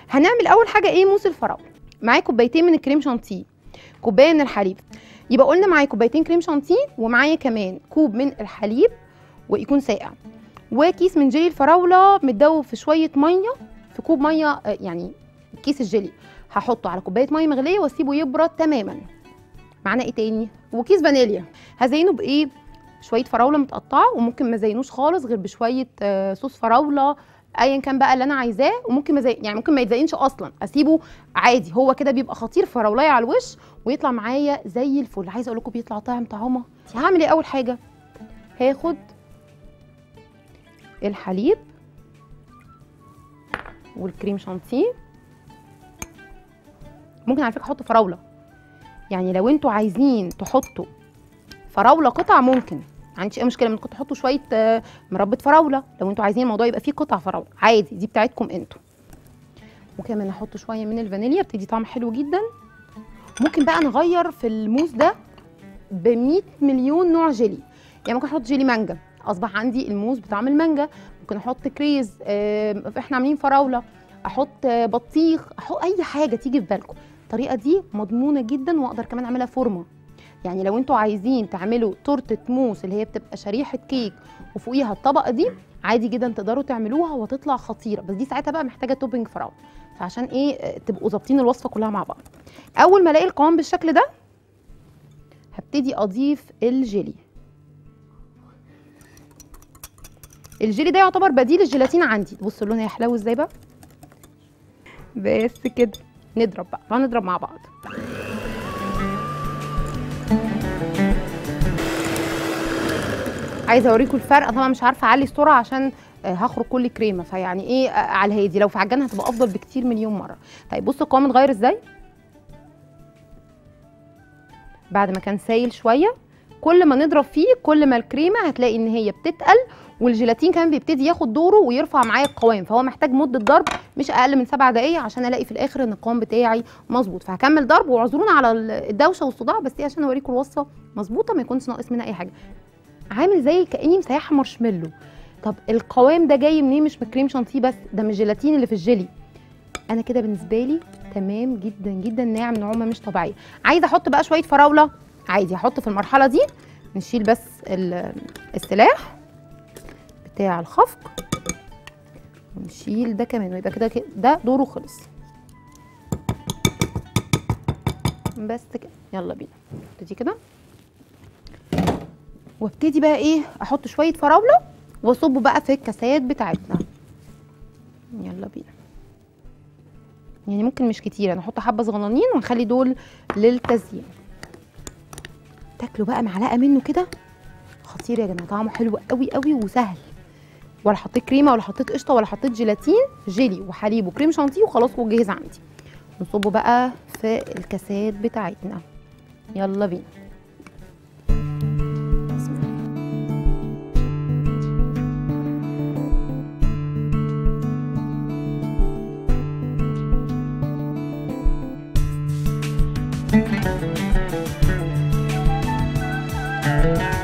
هنعمل اول حاجه ايه موس الفراوله معايا كوبايتين من الكريم شانتيه كوبايه من الحليب يبقى قلنا معايا كوبايتين كريم شانتيه ومعايا كمان كوب من الحليب ويكون ساقع وكيس من جيلي الفراوله متدوب في شويه ميه في كوب ميه آه، يعني كيس الجيلي هحطه على كوبايه ميه مغليه واسيبه يبرد تماما معانا ايه تاني وكيس فانيليا هزينه بايه شويه فراوله متقطعه وممكن ما زينوش خالص غير بشويه آه، صوص فراوله ايا كان بقى اللي انا عايزاه وممكن ما زي... يعني ممكن ما يتزينش اصلا اسيبه عادي هو كده بيبقى خطير فراولايه على الوش ويطلع معايا زي الفل عايزه اقول لكم بيطلع طعم طعامه هعمل ايه اول حاجه هاخد الحليب والكريم شانتيه ممكن على فكره احط فراوله يعني لو انتوا عايزين تحطوا فراوله قطع ممكن ما عنديش اي مشكله ممكن تحطوا شويه آه، مربى فراوله لو انتوا عايزين الموضوع يبقى فيه قطع فراوله عادي دي بتاعتكم انتوا وكمان احط شويه من الفانيليا بتدي طعم حلو جدا ممكن بقى نغير في الموس ده ب 100 مليون نوع جيلي يعني ممكن احط جيلي مانجا اصبح عندي الموس بطعم المانجا ممكن احط كريز آه، احنا عاملين فراوله احط آه، بطيخ احط اي حاجه تيجي في بالكم الطريقه دي مضمونه جدا واقدر كمان اعملها فورمه يعني لو انتوا عايزين تعملوا تورته موس اللي هي بتبقى شريحه كيك وفوقيها الطبقه دي عادي جدا تقدروا تعملوها وتطلع خطيره بس دي ساعتها بقى محتاجه توبنج فراوله فعشان ايه آه، تبقوا ظابطين الوصفه كلها مع بعض اول ما الاقي القوام بالشكل ده هبتدي اضيف الجيلي الجيلي ده يعتبر بديل الجيلاتين عندي بصوا اللون هيحلو ازاي بقى بس كده نضرب بقى هنضرب مع بعض عايزه اوريكم الفرق طبعا مش عارفه اعلي السرعه عشان آه، هخرج كل كريمه فيعني ايه آه، على الهادي لو في عجان هتبقى افضل بكتير مليون مره طيب بصوا القوام اتغير ازاي بعد ما كان سايل شويه كل ما نضرب فيه كل ما الكريمه هتلاقي ان هي بتتقل والجيلاتين كمان بيبتدي ياخد دوره ويرفع معايا القوام فهو محتاج مده ضرب مش اقل من سبع دقايق عشان الاقي في الاخر ان القوام بتاعي مظبوط فهكمل ضرب واعذرونا على الدوشه والصداع بس ايه عشان اوريكم الوصفه مظبوطه ما يكونش ناقص منها اي حاجه عامل زي كاني مسيحه مارشميلو طب القوام ده جاي منين مش من كريم شانتيه بس ده من الجيلاتين اللي في الجيلي انا كده بالنسبه لي تمام جدا جدا ناعم نعومه مش طبيعيه عايزه احط بقى شويه فراوله عادي هحط في المرحله دي نشيل بس ال- السلاح بتاع الخفق ونشيل ده كمان ويبقى كده كده- ده دوره خلص بس كده يلا بينا ابتدي كده وابتدي بقى ايه احط شويه فراوله واصبه بقى في الكاسات بتاعتنا يلا بينا يعني ممكن مش كتير انا احط حبه صغننين ونخلي دول للتزيين تاكلوا بقى معلقه منه كده خطير يا جماعه طعمه حلو قوي قوي وسهل ولا حطيت كريمه ولا حطيت قشطه ولا حطيت جيلاتين جيلي وحليب وكريم شانتيه وخلاص هو جاهز عندي نصبه بقى في الكاسات بتاعتنا يلا بينا بسم الله. Thank